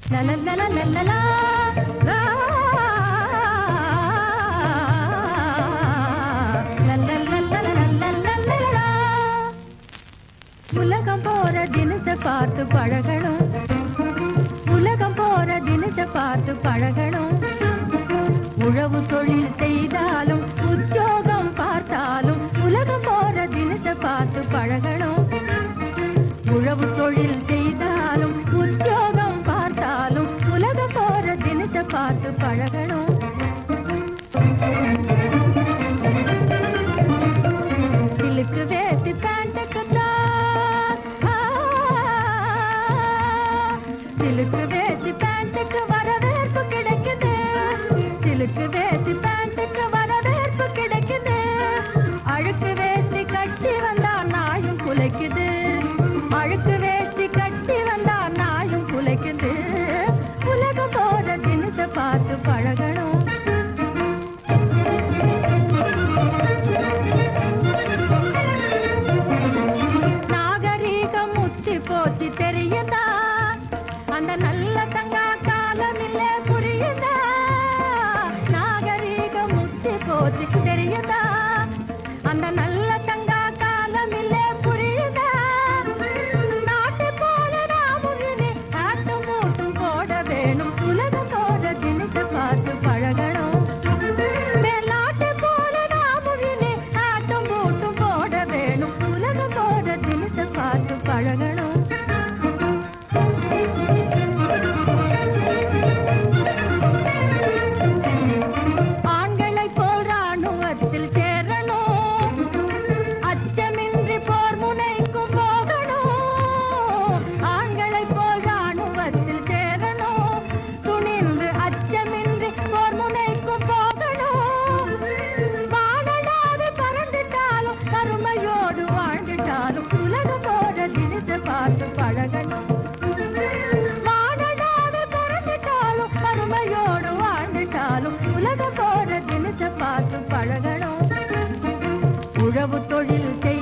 லலலலலலலா, லா, லலலலலலலலலலா. உலகம் போற தினச பார்த்து பழகணும் உலகம் போற தினச பார்த்து பழகணும் உழவு தொழில் செய்தாலும் உத்தியோகம் பார்த்தாலும் உலகம் போற தினச பார்த்து பழகணும் உழவு தொழில் செய்தாலும் உத்தியோகம் பார்த்தாலும் உலகம் போற தினச பார்த்து பழகணும் சிலுக்கு வேசி பேண்ட்டுக்கு தான் சிலுக்கு வேசி பேண்ட்டுக்கு வரவேற்பு கிடைக்குது சிலுக்கு வேசி பேண்ட்டுக்கு வரவேற்பு கிடைக்குது அழுக்கு வேஷ்டி கட்டி வந்தா நாயும் குலைக்குது அழுக்கு வேஷ்டி கட்டி வந்தா நாயும் குலைக்குது உலகம் போற தினத்தை பார்த்து பழகணும் நாகரீகம் முத்தி போச்சு தெரியுதா அந்த நல்ல தங்கா காலம் இல்ல புரியுதா நாகரீகம் முத்தி போச்சு தெரியுதா அந்த நல்ல தங்கா காலம் இல்ல புரியுதா நாட்டு போல நாமும் இனி ஆட்டும் மூட்டும் போட வேணும் உலகம் போற தினத்தை பார்த்து பழகணும் மேலாட்டு போல நாமும் இனி ஆட்டம் போட்டும் போட வேணும் உலகம் போற தினத்தை பார்த்து பழகணும் ஆண்களை போல் ராணுவத்தில் சேரணும் அச்சமின்றி போர் முனைக்கும் போகணும் ஆண்களை போல் ராணுவத்தில் சேரணும் துணிந்து அச்சமின்றி போர் முனைக்கும் போகணும் வாழலாது பறந்துட்டாலும் கருமையோடு வாழ்ந்துட்டாலும் உலக போற தினத்தை பார்த்து பழகணும் வாழலாது பறந்துட்டாலும் கருமையோடு வாழ்ந்துட்டாலும் உலக போற தினத்தை பார்த்து பழகணும் உழவு தொழில் செய்